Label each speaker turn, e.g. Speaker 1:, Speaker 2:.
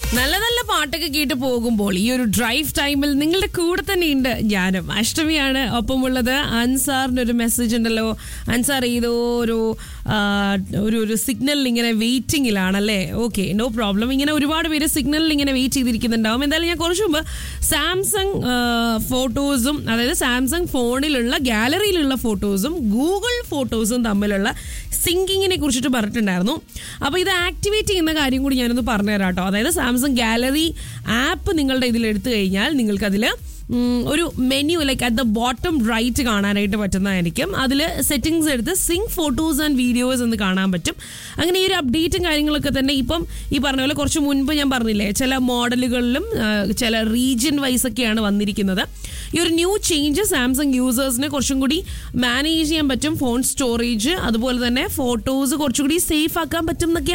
Speaker 1: നല്ല നല്ല പാട്ടൊക്കെ കേട്ട് പോകുമ്പോൾ ഈ ഒരു ഡ്രൈവ് ടൈമിൽ നിങ്ങളുടെ കൂടെ തന്നെ ഉണ്ട് ഞാനും അഷ്ടമിയാണ് ഒപ്പമുള്ളത് അൻസാറിന്റെ ഒരു മെസ്സേജ് ഉണ്ടല്ലോ അൻസാർ ഏതോ ഒരു ആ, ഒരു ഒരു സിഗ്നലിൽ ഇങ്ങനെ വെയിറ്റിംഗിലാണല്ലേ ഓക്കെ നോ പ്രോബ്ലം ഇങ്ങനെ ഒരുപാട് പേര് സിഗ്നലിൽ ഇങ്ങനെ വെയിറ്റ് ചെയ്തിരിക്കുന്നുണ്ടാവും എന്തായാലും ഞാൻ കുറച്ച് മുമ്പ് സാംസങ് ഫോട്ടോസും അതായത് സാംസങ് ഫോണിലുള്ള ഗാലറിയിലുള്ള ഫോട്ടോസും ഗൂഗിൾ ഫോട്ടോസും തമ്മിലുള്ള സിങ്കിങ്ങിനെ കുറിച്ചിട്ട് പറഞ്ഞിട്ടുണ്ടായിരുന്നു അപ്പോൾ ഇത് ആക്ടിവേറ്റ് ചെയ്യുന്ന കാര്യം കൂടി ഞാനൊന്ന് പറഞ്ഞുതരാം കേട്ടോ അതായത് സാംസങ് ഗാലറി ആപ്പ് നിങ്ങളുടെ ഇതിൽ എടുത്തു കഴിഞ്ഞാൽ നിങ്ങൾക്കതിൽ ഉം, ഒരു menu like at the bottom right കാണാനായിട്ട് പറ്റുന്നതായിരിക്കും അതിൽ സെറ്റിംഗ്സ് എടുത്ത് സിങ്ക് ഫോട്ടോസ് ആൻഡ് വീഡിയോസ് എന്ന് കാണാൻ പറ്റും അങ്ങനെ ഈ ഒരു അപ്ഡേറ്റും കാര്യങ്ങളൊക്കെ തന്നെ ഇപ്പം ഈ പറഞ്ഞ പോലെ കുറച്ച് മുൻപ് ഞാൻ പറഞ്ഞില്ലേ ചില മോഡലുകളിലും ആ, ചില റീജിയൻ വൈസ് ഒക്കെയാണ് വന്നിരിക്കുന്നത് ഈ ഒരു ന്യൂ ചേഞ്ച് സാംസങ് യൂസേഴ്സിനെ കുറച്ചും കൂടി മാനേജ് ചെയ്യാൻ പറ്റും ഫോൺ സ്റ്റോറേജ് അതുപോലെ തന്നെ ഫോട്ടോസ് കുറച്ചുകൂടി സേഫ് ആക്കാൻ പറ്റും എന്നൊക്കെ